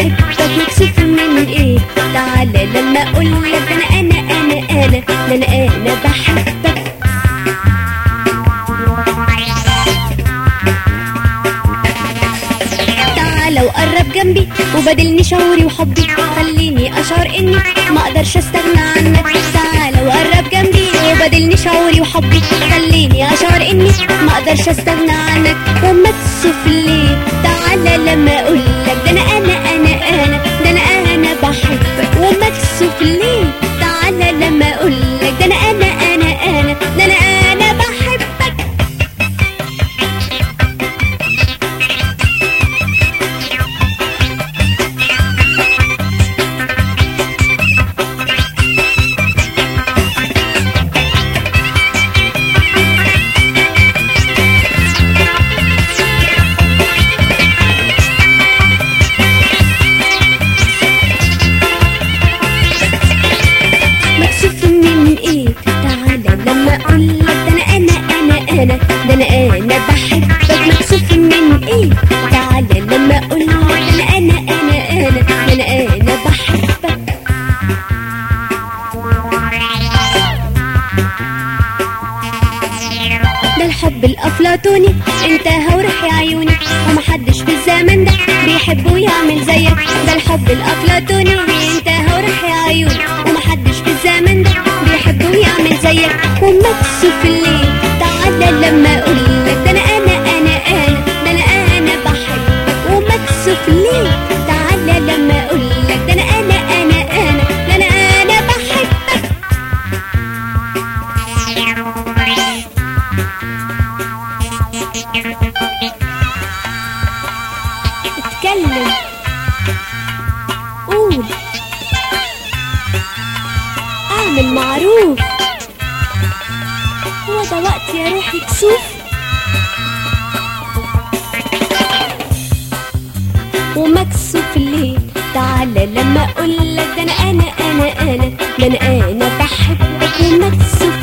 بحبك مكسوف من ايه تعالى لما اقول لك انا انا انا انا ده انا انا بحبك تعالى وقرب جنبي وبادلني شعوري وحبي خليني اشعر اني ما اقدرش استغنى عنك تعالى وقرب جنبي وبادلني شعوري وحبي خليني اشعر اني ما اقدرش استغنى عنك ومكسوف ليه تعالى لما اقول لك ده انا انا انا انا ده انا انا بحبك ومكسوف ليه تعالى لما اقول لك ده انا انا انا انا ده انا انا بحبك مكسوف من ايه تعالى لما اقول لك ده انا انا انا انا ده انا انا بحبك مكسوف من ايه تعالى لما اقول لك ده انا انا انا انا ده انا انا بحبك ده الحب الافلاطوني انتهى وراح يا عيوني ومحدش في الزمن ده بيحب ويعمل زيك ده الحب الافلاطوني انتهى وراح يا عيوني ومحدش في الزمن ده بيحب ويعمل زيك ومكسوف ليه تعالى لما اقول لك ده انا انا انا انا ده انا انا بحبك ومكسوف ليه تعالى لما اقول لك ده انا انا انا انا ده انا انا بحبك اتكلم قول اعمل معروف هو ده وقت يا روحي كسوف ومكسوف ليه تعالى لما اقول لك ده انا انا انا انا ده انا انا بحبك ومكسوف